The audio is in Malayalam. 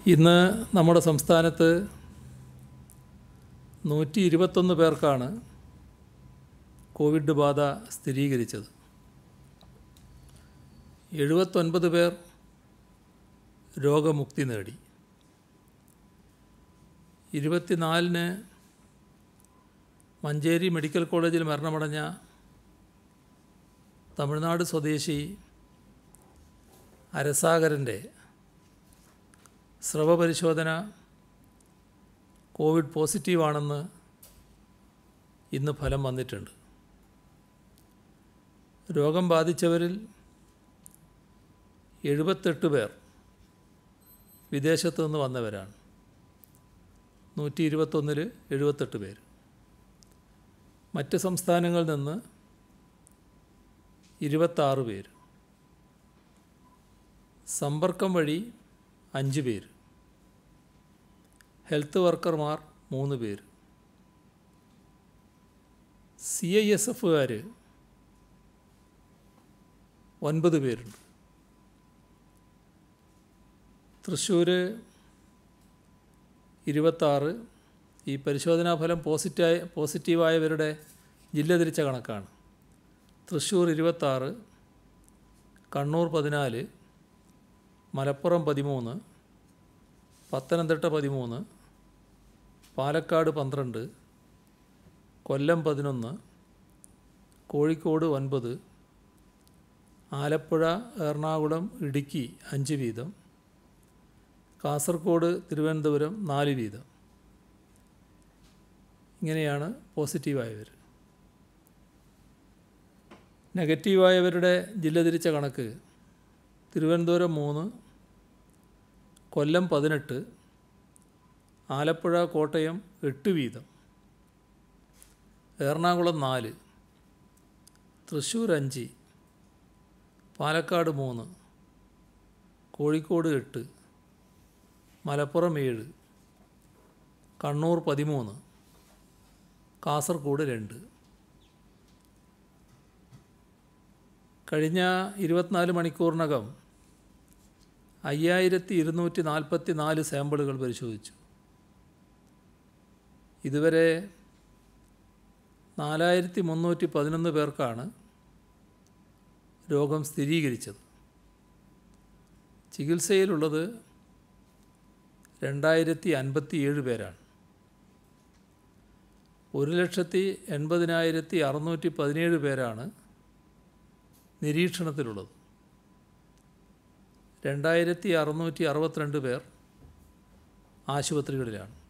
ഇന്ന് നമ്മുടെ സംസ്ഥാനത്ത് നൂറ്റി ഇരുപത്തൊന്ന് പേർക്കാണ് കോവിഡ് ബാധ സ്ഥിരീകരിച്ചത് എഴുപത്തൊൻപത് പേർ രോഗമുക്തി നേടി ഇരുപത്തിനാലിന് മഞ്ചേരി മെഡിക്കൽ കോളേജിൽ മരണമടഞ്ഞ തമിഴ്നാട് സ്വദേശി അരസാഗരൻ്റെ സ്രവ പരിശോധന കോവിഡ് പോസിറ്റീവാണെന്ന് ഇന്ന് ഫലം വന്നിട്ടുണ്ട് രോഗം ബാധിച്ചവരിൽ എഴുപത്തെട്ട് പേർ വിദേശത്തു നിന്ന് വന്നവരാണ് നൂറ്റി ഇരുപത്തൊന്നിൽ എഴുപത്തെട്ട് പേര് മറ്റ് സംസ്ഥാനങ്ങളിൽ നിന്ന് ഇരുപത്താറ് പേര് സമ്പർക്കം വഴി അഞ്ച് പേര് ഹെൽത്ത് വർക്കർമാർ മൂന്ന് പേര് സി ഐ എസ് എഫുകാർ ഒൻപത് പേരുണ്ട് തൃശ്ശൂർ ഇരുപത്താറ് ഈ പരിശോധനാ ഫലം പോസിറ്റായ പോസിറ്റീവായവരുടെ ജില്ല തിരിച്ച കണക്കാണ് തൃശ്ശൂർ ഇരുപത്താറ് കണ്ണൂർ പതിനാല് മലപ്പുറം പതിമൂന്ന് പത്തനംതിട്ട പതിമൂന്ന് പാലക്കാട് പന്ത്രണ്ട് കൊല്ലം പതിനൊന്ന് കോഴിക്കോട് ഒൻപത് ആലപ്പുഴ എറണാകുളം ഇടുക്കി അഞ്ച് വീതം കാസർഗോഡ് തിരുവനന്തപുരം നാല് വീതം ഇങ്ങനെയാണ് പോസിറ്റീവായവർ നെഗറ്റീവായവരുടെ ജില്ല തിരിച്ച കണക്ക് തിരുവനന്തപുരം മൂന്ന് കൊല്ലം പതിനെട്ട് ആലപ്പുഴ കോട്ടയം എട്ട് വീതം എറണാകുളം നാല് തൃശ്ശൂർ അഞ്ച് പാലക്കാട് മൂന്ന് കോഴിക്കോട് എട്ട് മലപ്പുറം ഏഴ് കണ്ണൂർ പതിമൂന്ന് കാസർഗോഡ് രണ്ട് കഴിഞ്ഞ ഇരുപത്തിനാല് മണിക്കൂറിനകം അയ്യായിരത്തി ഇരുന്നൂറ്റി നാൽപ്പത്തി നാല് സാമ്പിളുകൾ പരിശോധിച്ചു ഇതുവരെ നാലായിരത്തി മുന്നൂറ്റി പതിനൊന്ന് പേർക്കാണ് രോഗം സ്ഥിരീകരിച്ചത് ചികിത്സയിലുള്ളത് രണ്ടായിരത്തി അൻപത്തി ഏഴ് പേരാണ് ഒരു ലക്ഷത്തി എൺപതിനായിരത്തി അറുന്നൂറ്റി പതിനേഴ് പേരാണ് നിരീക്ഷണത്തിലുള്ളത് രണ്ടായിരത്തി അറുന്നൂറ്റി അറുപത്തിരണ്ട് പേർ ആശുപത്രികളിലാണ്